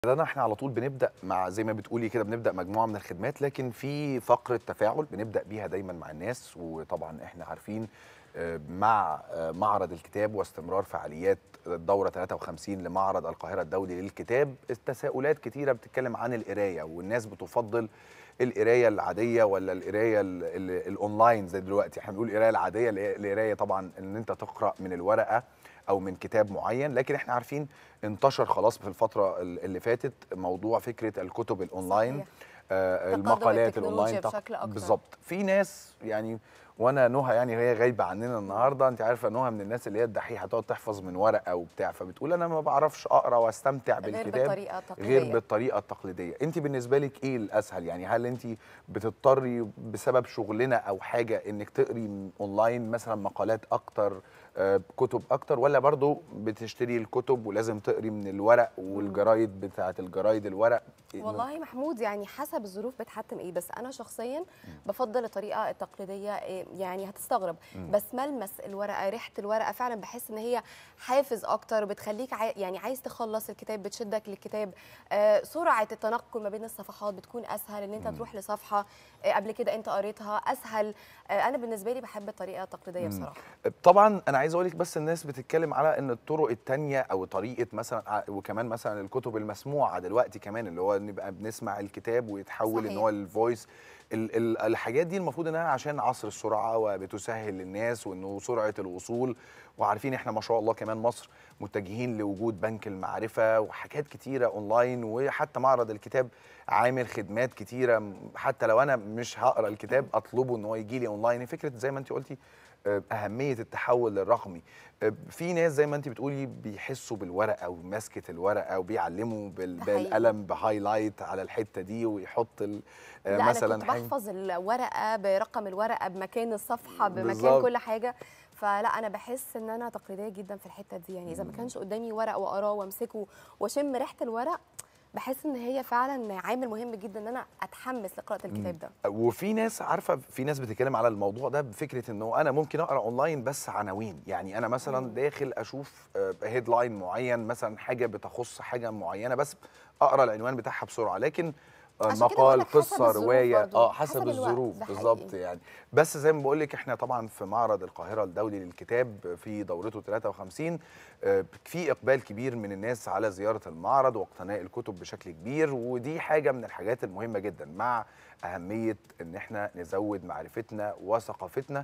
ده احنا على طول بنبدا مع زي ما بتقولي كده بنبدا مجموعه من الخدمات لكن في فقره تفاعل بنبدا بيها دايما مع الناس وطبعا احنا عارفين آه، مع آه، معرض الكتاب واستمرار فعاليات الدوره 53 لمعرض القاهره الدولي للكتاب التساؤلات كتيره بتتكلم عن القرايه والناس بتفضل القرايه العاديه ولا القرايه ال- ال- الاونلاين زي دلوقتي احنا بنقول القرايه العاديه اللي هي القرايه طبعا ان انت تقرا من الورقه او من كتاب معين لكن احنا عارفين انتشر خلاص في الفتره ال- اللي فاتت موضوع فكره الكتب الاونلاين صحيح. آه تقدم المقالات التكنولوجيا الاونلاين تق- بشكل أكتر. بالظبط في ناس يعني وانا نهى يعني هي غايبه عننا النهارده انت عارفه نهى من الناس اللي هي الدحيحه تقعد تحفظ من ورقه وبتاع فبتقول انا ما بعرفش اقرا واستمتع غير بالكتاب بالطريقة التقليدية. غير بالطريقه التقليديه انت بالنسبه لك ايه الاسهل يعني هل انت بتضطري بسبب شغلنا او حاجه انك تقري اونلاين مثلا مقالات اكتر آه، كتب اكتر ولا برضو بتشتري الكتب ولازم تقري من الورق والجرايد بتاعه الجرايد الورق والله محمود يعني حسب الظروف بتحتم ايه بس انا شخصيا بفضل الطريقه التقليديه إيه، يعني هتستغرب بس ملمس الورقه ريحه الورقه فعلا بحس ان هي حافز اكتر بتخليك عاي... يعني عايز تخلص الكتاب بتشدك للكتاب آه سرعه التنقل ما بين الصفحات بتكون اسهل ان انت تروح لصفحه آه قبل كده انت قريتها اسهل آه انا بالنسبه لي بحب الطريقه التقليديه بصراحه طبعا انا عايز اقول لك بس الناس بتتكلم على ان الطرق التانية او طريقه مثلا ع- وكمان مثلا الكتب المسموعه دلوقتي كمان اللي هو نبقى بنسمع الكتاب ويتحول ان صحيح. هو الفويس ال- ال- الحاجات دي المفروض انها عشان عصر السرعه وبتسهل للناس وانه سرعه الوصول وعارفين احنا ما شاء الله كمان مصر متجهين لوجود بنك المعرفه وحاجات كتيره اونلاين وحتى معرض الكتاب عامل خدمات كتيره م- حتى لو انا مش هقرا الكتاب اطلبه ان هو يجي لي اونلاين فكره زي ما انت قلتي آه، اهميه التحول الرقمي آه، في ناس زي ما انت بتقولي بيحسوا بالورقه ومسكه الورقه وبيعلموا بال- ده حقيقي. بالقلم بهايلايت على الحته دي ويحط ال- آه، لا مثلا انا كنت حاجة- بحفظ الورقه برقم الورقه بمكان الصفحه بمكان بالظبط. كل حاجه فلا انا بحس ان انا تقليديه جدا في الحته دي يعني اذا ما كانش قدامي ورق واقراه وامسكه واشم ريحه الورق بحس ان هي فعلا عامل مهم جدا ان انا اتحمس لقراءه الكتاب ده وفي ناس عارفه في ناس بتتكلم على الموضوع ده بفكره انه انا ممكن اقرا اونلاين بس عناوين يعني انا مثلا داخل اشوف هيدلاين معين مثلا حاجه بتخص حاجه معينه بس اقرا العنوان بتاعها بسرعه لكن آه، عشان كده بقول مقال لك حسب قصه الظروف روايه برضو، اه حسب حسب الوقت، الظروف ده بالظبط حقيقي. يعني بس زي ما بقول لك احنا طبعا في معرض القاهره الدولي للكتاب في دورته 53 آه، في اقبال كبير من الناس على زياره المعرض واقتناء الكتب بشكل كبير ودي حاجه من الحاجات المهمه جدا مع اهميه ان احنا نزود معرفتنا وثقافتنا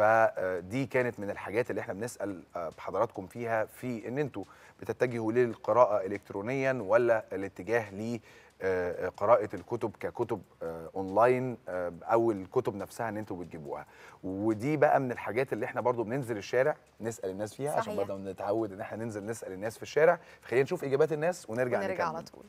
فدي كانت من الحاجات اللي احنا بنسال آه، حضراتكم فيها في ان انتوا بتتجهوا للقراءه الكترونيا ولا الاتجاه ل آه، قراءة الكتب ككتب آه، اونلاين آه، او الكتب نفسها ان انتوا بتجيبوها ودي بقى من الحاجات اللي احنا برضو بننزل الشارع نسال الناس فيها عشان صحيح. بدأ نتعود ان احنا ننزل نسال الناس في الشارع خلينا نشوف اجابات الناس ونرجع ونرجع نكمل. على طول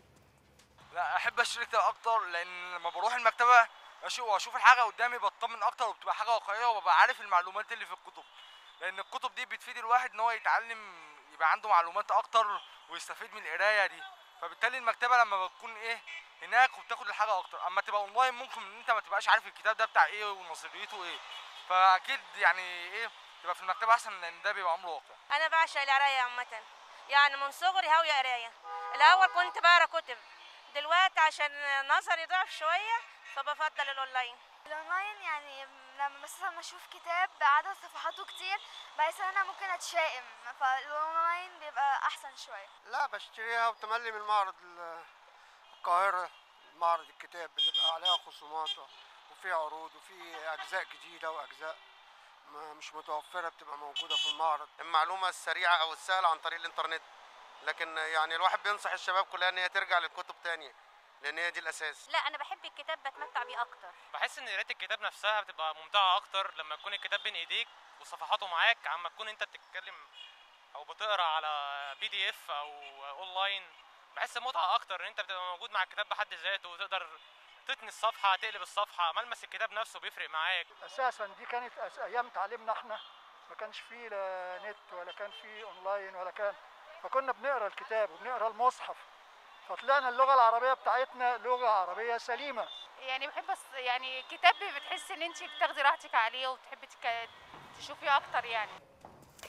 لا احب اشتري كتاب اكتر لان لما بروح المكتبه ماشي واشوف الحاجه قدامي بطمن اكتر وبتبقى حاجه واقعيه وببقى عارف المعلومات اللي في الكتب لان الكتب دي بتفيد الواحد ان هو يتعلم يبقى عنده معلومات اكتر ويستفيد من القرايه دي فبالتالي المكتبه لما بتكون ايه هناك وبتاخد الحاجه اكتر اما تبقى اونلاين ممكن ان انت ما تبقاش عارف الكتاب ده بتاع ايه ونظريته ايه فاكيد يعني ايه تبقى في المكتبه احسن لان ده بيبقى امر واقع انا بعشق القرايه عامه يعني من صغري هاويه قرايه الاول كنت بقرا كتب دلوقتي عشان نظري ضعف شويه فبفضل الاونلاين الاونلاين يعني لما مثلا اشوف كتاب عدد صفحاته كتير بحس ان انا ممكن اتشائم فالاونلاين بيبقى احسن شويه لا بشتريها وتملي من معرض ال- القاهرة معرض الكتاب بتبقى عليها خصومات وفي عروض وفي أجزاء جديدة وأجزاء ما- مش متوفرة بتبقى موجودة في المعرض المعلومة السريعة أو السهلة عن طريق الإنترنت لكن يعني الواحد بينصح الشباب كلها إن هي ترجع للكتب تاني لأن هي دي الأساس لا انا بحب الكتاب بتمتع بيه اكتر بحس ان قرايه الكتاب نفسها بتبقى ممتعه اكتر لما يكون الكتاب بين ايديك وصفحاته معاك عما تكون انت بتتكلم او بتقرا على بي دي اف او اونلاين بحس متعه اكتر ان انت بتبقى موجود مع الكتاب بحد ذاته وتقدر تتني الصفحه تقلب الصفحه ملمس الكتاب نفسه بيفرق معاك اساسا دي كانت أس- ايام تعليمنا احنا ما كانش فيه لا نت ولا كان فيه اونلاين ولا كان فكنا بنقرا الكتاب وبنقرا المصحف فطلعنا اللغه العربيه بتاعتنا لغه عربيه سليمه يعني بحب أص... يعني كتاب بتحس ان انت بتاخدي راحتك عليه وتحبي تك... تشوفيه اكتر يعني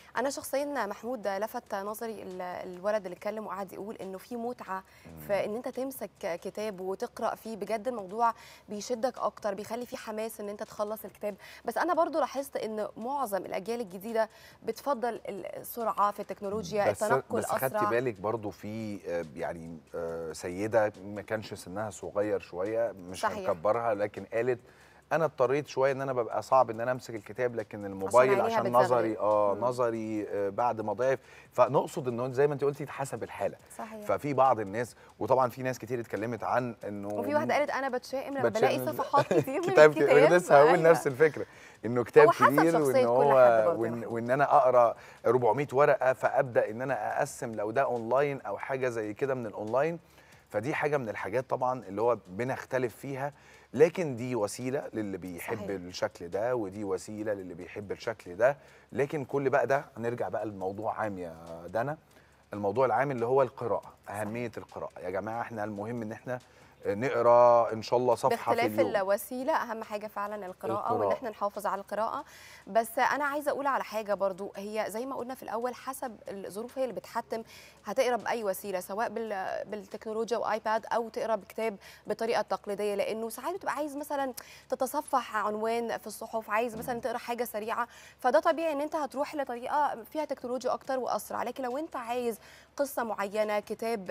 انا شخصيا محمود لفت نظري ال- الولد اللي اتكلم وقعد يقول انه في متعه في ان انت تمسك كتاب وتقرا فيه بجد الموضوع بيشدك اكتر بيخلي فيه حماس ان انت تخلص الكتاب بس انا برضو لاحظت ان معظم الاجيال الجديده بتفضل السرعه في التكنولوجيا بس التنقل بس خدتي اسرع بالك برضو في آه، يعني آه، سيده ما كانش سنها صغير شويه مش صحيح. هنكبرها لكن قالت انا اضطريت شويه ان انا ببقى صعب ان انا امسك الكتاب لكن الموبايل عينيها عشان بتزغلل. نظري اه مم. نظري آه، بعد ما ضعف فنقصد انه زي ما انت قلتي حسب الحاله صحيح ففي بعض الناس وطبعا في ناس كتير اتكلمت عن انه وفي واحده قالت انا بتشائم لما بتشائم بلاقي صفحات كتير من كتاب الكتاب كتير لسه هقول أيوة. نفس الفكره انه كتاب هو حسب كبير شخصية وان كل هو حد برضه يا وإن, محمود. وان انا اقرا 400 ورقه فابدا ان انا اقسم لو ده اونلاين او حاجه زي كده من الاونلاين فدي حاجه من الحاجات طبعا اللي هو بنختلف فيها لكن دي وسيله للي بيحب صحيح. صحيح. الشكل ده ودي وسيله للي بيحب الشكل ده لكن كل بقى ده هنرجع بقى لموضوع عام يا دنا الموضوع العام اللي هو القراءه اهميه القراءه يا جماعه احنا المهم ان احنا نقرا ان شاء الله صفحه في باختلاف اليوم الوسيله اهم حاجه فعلا القراءه, وان القراءة. احنا نحافظ على القراءه بس انا عايزه اقول على حاجه برضو هي زي ما قلنا في الاول حسب الظروف هي اللي بتحتم هتقرا باي وسيله سواء بال- بالتكنولوجيا وايباد او تقرا بكتاب بالطريقه التقليديه لانه ساعات بتبقى عايز مثلا تتصفح عنوان في الصحف عايز مثلا تقرا حاجه سريعه فده طبيعي ان انت هتروح لطريقه فيها تكنولوجيا اكتر واسرع لكن لو انت عايز قصه معينه كتاب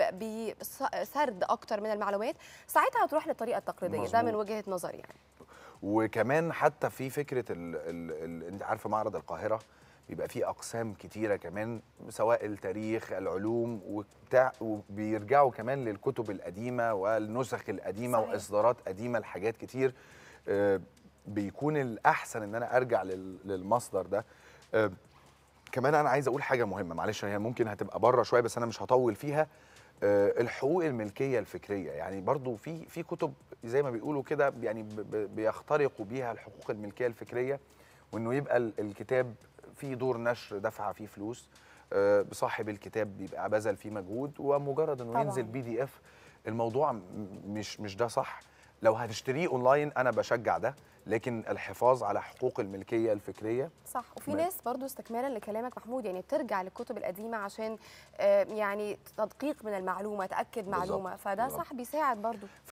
بسرد اكتر من المعلومات ساعتها هتروح للطريقه التقليديه ده من مظبوط. وجهه نظري يعني وكمان حتى في فكره ال ال ال انت عارفه معرض القاهره بيبقى فيه اقسام كتيره كمان سواء التاريخ العلوم وبتاع وبيرجعوا كمان للكتب القديمه والنسخ القديمه صحيح. واصدارات قديمه لحاجات كتير آه، بيكون الاحسن ان انا ارجع لل- للمصدر ده آه، كمان انا عايز اقول حاجه مهمه معلش هي ممكن هتبقى بره شويه بس انا مش هطول فيها آه، الحقوق الملكيه الفكريه يعني برضو في في كتب زي ما بيقولوا كده يعني ب- ب- بيخترقوا بيها الحقوق الملكيه الفكريه وانه يبقى ال- الكتاب في دور نشر دفع فيه فلوس آه، بصاحب الكتاب بيبقى بذل فيه مجهود ومجرد انه طبعاً. ينزل بي دي اف الموضوع م- مش مش ده صح لو هتشتريه اونلاين انا بشجع ده لكن الحفاظ على حقوق الملكيه الفكريه صح وفي ما- ناس برضو استكمالا لكلامك محمود يعني بترجع للكتب القديمه عشان آه، يعني تدقيق من المعلومه تاكد معلومه فده بالظبط. صح بيساعد برضو